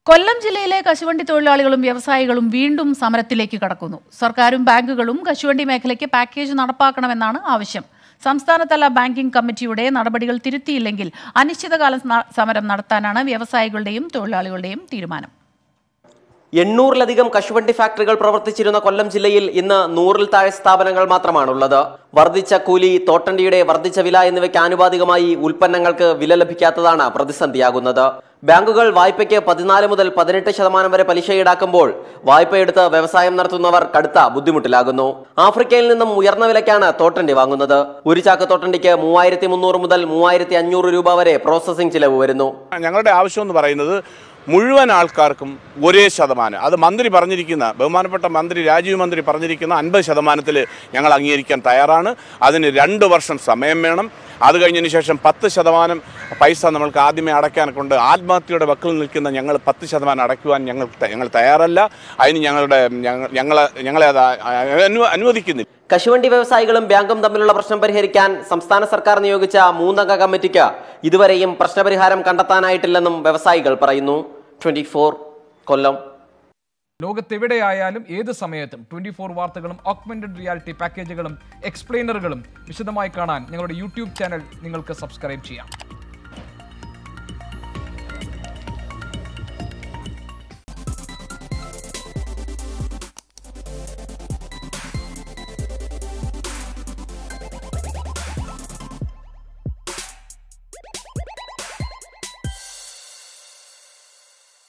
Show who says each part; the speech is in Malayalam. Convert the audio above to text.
Speaker 1: കൊല്ലം ജില്ലയിലെ കശുവണ്ടി തൊഴിലാളികളും വ്യവസായികളും വീണ്ടും സമരത്തിലേക്ക് കടക്കുന്നു സർക്കാരും ബാങ്കുകളും കശുവണ്ടി മേഖലയ്ക്ക് പാക്കേജ് നടപ്പാക്കണമെന്നാണ് ആവശ്യം സംസ്ഥാനതല ബാങ്കിംഗ് കമ്മിറ്റിയുടെ നടപടികൾ തിരുത്തിയില്ലെങ്കിൽ അനിശ്ചിതകാല സ- സമരം നടത്താനാണ് വ്യവസായികളുടെയും തൊഴിലാളികളുടെയും തീരുമാനം
Speaker 2: എണ്ണൂറിലധികം കശുവണ്ടി ഫാക്ടറികൾ പ്രവർത്തിച്ചിരുന്ന കൊല്ലം ജില്ലയിൽ ഇന്ന് നൂറിൽ താഴെ സ്ഥാപനങ്ങൾ മാത്രമാണുള്ളത് വർദ്ധിച്ച കൂലി തോട്ടണ്ടിയുടെ വർദ്ധിച്ച വില എന്നിവയ്ക്ക് ആനുപാതികമായി ഉൽപ്പന്നങ്ങൾക്ക് വില ലഭിക്കാത്തതാണ് പ്രതിസന്ധിയാകുന്നത് ബാങ്കുകൾ വായ്പയ്ക്ക് പതിനാല് മുതൽ പതിനെട്ട് ശതമാനം വരെ പലിശ ഈടാക്കുമ്പോൾ വായ്പയെടുത്ത് വ്യവസായം നടത്തുന്നവർ കടുത്ത ബുദ്ധിമുട്ടിലാകുന്നു ആഫ്രിക്കയിൽ നിന്നും ഉയർന്ന വിലയ്ക്കാണ് തോട്ടണ്ടി വാങ്ങുന്നത് ഒരു ചാക്ക് തോട്ടണ്ടിക്ക് മൂവായിരത്തി മുന്നൂറ് മുതൽ മൂവായിരത്തി അഞ്ഞൂറ് രൂപ വരെ പ്രോസസ്സിംഗ് ചിലവ് വരുന്നു
Speaker 3: ഞങ്ങളുടെ ആവശ്യം എന്ന് പറയുന്നത് മുഴുവൻ ആൾക്കാർക്കും ഒരേ ശതമാനം അത് മന്ത്രി പറഞ്ഞിരിക്കുന്ന ബഹുമാനപ്പെട്ട മന്ത്രി രാജീവ് മന്ത്രി പറഞ്ഞിരിക്കുന്ന അൻപത് ശതമാനത്തിൽ ഞങ്ങൾ അംഗീകരിക്കാൻ തയ്യാറാണ് അതിന് രണ്ട് വർഷം സമയം വേണം അത് കഴിഞ്ഞതിന് ശേഷം പത്ത് ശതമാനം പൈസ നമ്മൾക്ക് ആദ്യമേ അടയ്ക്കാൻ കൊണ്ട് ആത്മഹത്യയുടെ വക്കിൽ നിൽക്കുന്ന ഞങ്ങൾ പത്ത് ശതമാനം അടയ്ക്കുവാൻ ഞങ്ങൾ ത- ഞങ്ങൾ തയ്യാറല്ല അതിന് ഞങ്ങളുടെ ഞങ്ങൾ ഞങ്ങളെ ഞങ്ങളെ അത് അനു- അനുവദിക്കുന്നില്ല
Speaker 2: കശുവണ്ടി വ്യവസായികളും ബാങ്കും തമ്മിലുള്ള പ്രശ്നം പരിഹരിക്കാൻ സംസ്ഥാന സർക്കാർ നിയോഗിച്ച മൂന്നംഗ കമ്മിറ്റിക്ക് ഇതുവരെയും പ്രശ്നപരിഹാരം കണ്ടെത്താനായിട്ടില്ലെന്നും വ്യവസായികൾ പറയുന്നു ട്വന്റി കൊല്ലം
Speaker 4: ലോകത്തെവിടെയായാലും ഏത് സമയത്തും ട്വന്റി ഫോർ വാർത്തകളും ഓഗ്മെന്റഡ് റിയാലിറ്റി പാക്കേജുകളും എക്സ്പ്ലെയിനറുകളും വിശദമായി കാണാൻ ഞങ്ങളുടെ യൂട്യൂബ് ചാനൽ നിങ്ങൾക്ക് സബ്സ്ക്രൈബ് ചെയ്യാം